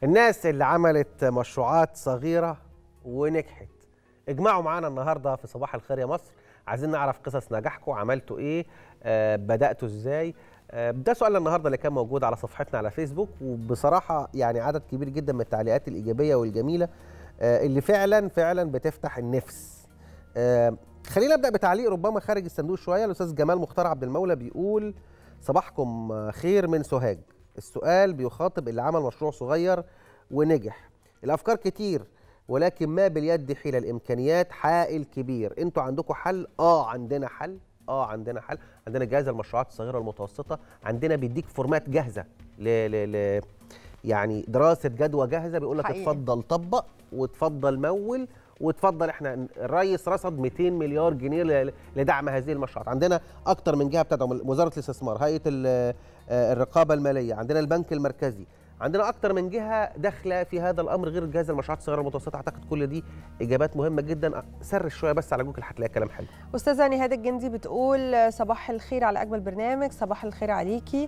الناس اللي عملت مشروعات صغيرة ونجحت اجمعوا معانا النهاردة في صباح الخير يا مصر عايزين نعرف قصص نجاحكم عملتوا ايه آه بدأتوا ازاي آه ده سؤالنا النهارده اللي كان موجود على صفحتنا على فيسبوك وبصراحة يعني عدد كبير جدا من التعليقات الإيجابية والجميلة آه اللي فعلا فعلا بتفتح النفس آه خلينا نبدأ بتعليق ربما خارج الصندوق شوية الأستاذ جمال مختار عبد المولى بيقول صباحكم خير من سوهاج السؤال بيخاطب اللي عمل مشروع صغير ونجح الافكار كتير ولكن ما باليد حيله الامكانيات حائل كبير انتوا عندكم حل اه عندنا حل اه عندنا حل عندنا جهاز المشروعات الصغيره والمتوسطه عندنا بيديك فورمات جاهزه ل ل ل يعني دراسه جدوى جاهزه بيقول لك حقيقي. اتفضل طبق وتفضل مول وتفضل احنا الرئيس رصد 200 مليار جنيه ل- لدعم هذه المشروعات عندنا اكتر من جهه بتدعم وزاره الاستثمار هيئه ال- آه، الرقابه الماليه عندنا البنك المركزي عندنا اكتر من جهه داخله في هذا الامر غير جهاز المشروعات الصغيره والمتوسطه اعتقد كل دي اجابات مهمه جدا سرش شويه بس على جوجل هتلاقي كلام حلو استاذه نهاد الجندي بتقول صباح الخير على اجمل برنامج صباح الخير عليكي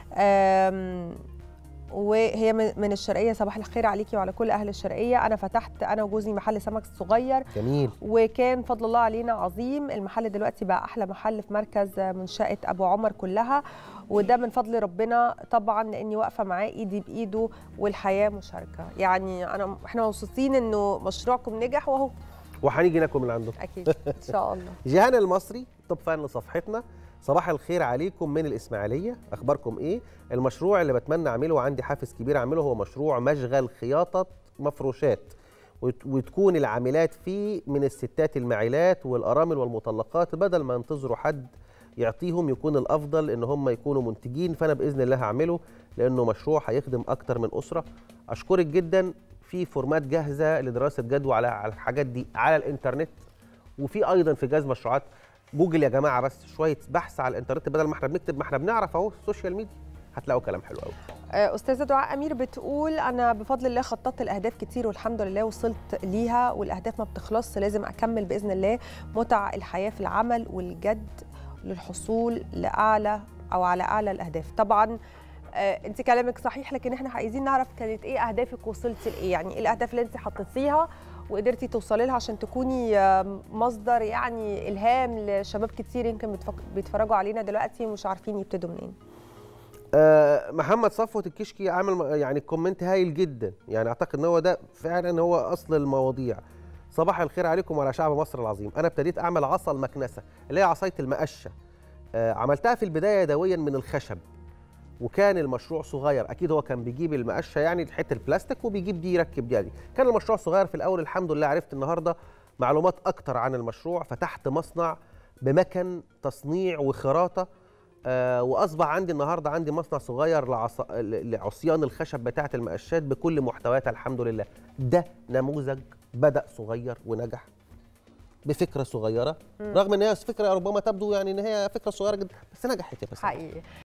أم، وهي من من الشرقيه صباح الخير عليكي وعلى كل اهل الشرقيه انا فتحت انا وجوزي محل سمك صغير جميل وكان فضل الله علينا عظيم المحل دلوقتي بقى احلى محل في مركز منشاه ابو عمر كلها وده من فضل ربنا طبعا لاني واقفه معاه ايدي بايده والحياه مشاركه يعني انا احنا مبسوطين انه مشروعكم نجح وهو وهنيجي ناكل من عندكم اكيد ان شاء الله جيهان المصري توب فان لصفحتنا صباح الخير عليكم من الإسماعيلية أخباركم إيه؟ المشروع اللي بتمنى أعمله وعندي حافز كبير أعمله هو مشروع مشغل خياطة مفروشات وت- وتكون العاملات فيه من الستات الماعلات والأرامل والمطلقات بدل ما ينتظروا حد يعطيهم يكون الأفضل إن هم يكونوا منتجين فأنا بإذن الله هعمله لأنه مشروع هيخدم أكتر من أسرة أشكرك جدا في فورمات جاهزة لدراسة جدوى على على الحاجات دي على الإنترنت وفي ايضا في جهاز مشروعات جوجل يا جماعه بس شويه بحث على الانترنت بدل ما احنا بنكتب ما احنا بنعرف اهو السوشيال ميديا هتلاقوا كلام حلو قوي آه، استاذه دعاء امير بتقول انا بفضل الله خططت الاهداف كتير والحمد لله وصلت ليها والاهداف ما بتخلصش لازم اكمل باذن الله متع الحياه في العمل والجد للحصول لاعلى او على اعلى الاهداف طبعا آه، انت كلامك صحيح لكن احنا عايزين نعرف كانت ايه اهدافك وصلتي لايه يعني ايه الاهداف اللي انت حطيتيها وقدرتي توصلي لها عشان تكوني آه، مصدر يعني الهام لشباب كتير يمكن بتفك- بيتفرجوا علينا دلوقتي ومش عارفين يبتدوا منين آه محمد صفوت الكشكي عامل م- يعني كومنت هايل جدا يعني اعتقد ان هو ده فعلا هو اصل المواضيع صباح الخير عليكم وعلى شعب مصر العظيم انا ابتديت اعمل عصا المكنسه اللي هي عصايه المقشه آه عملتها في البدايه يدويا من الخشب وكان المشروع صغير اكيد هو كان بيجيب المقشه يعني حته البلاستيك وبيجيب دي يركب دي, دي كان المشروع صغير في الاول الحمد لله عرفت النهارده معلومات اكتر عن المشروع فتحت مصنع بمكن تصنيع وخراطه آه واصبح عندي النهارده عندي مصنع صغير لعص... ل- لعصيان الخشب بتاعه المقشات بكل محتوياتها الحمد لله ده نموذج بدا صغير ونجح بفكره صغيره رغم ان هي فكره ربما تبدو يعني ان هي فكره صغيره جدا بس نجحت يا بس حقيقي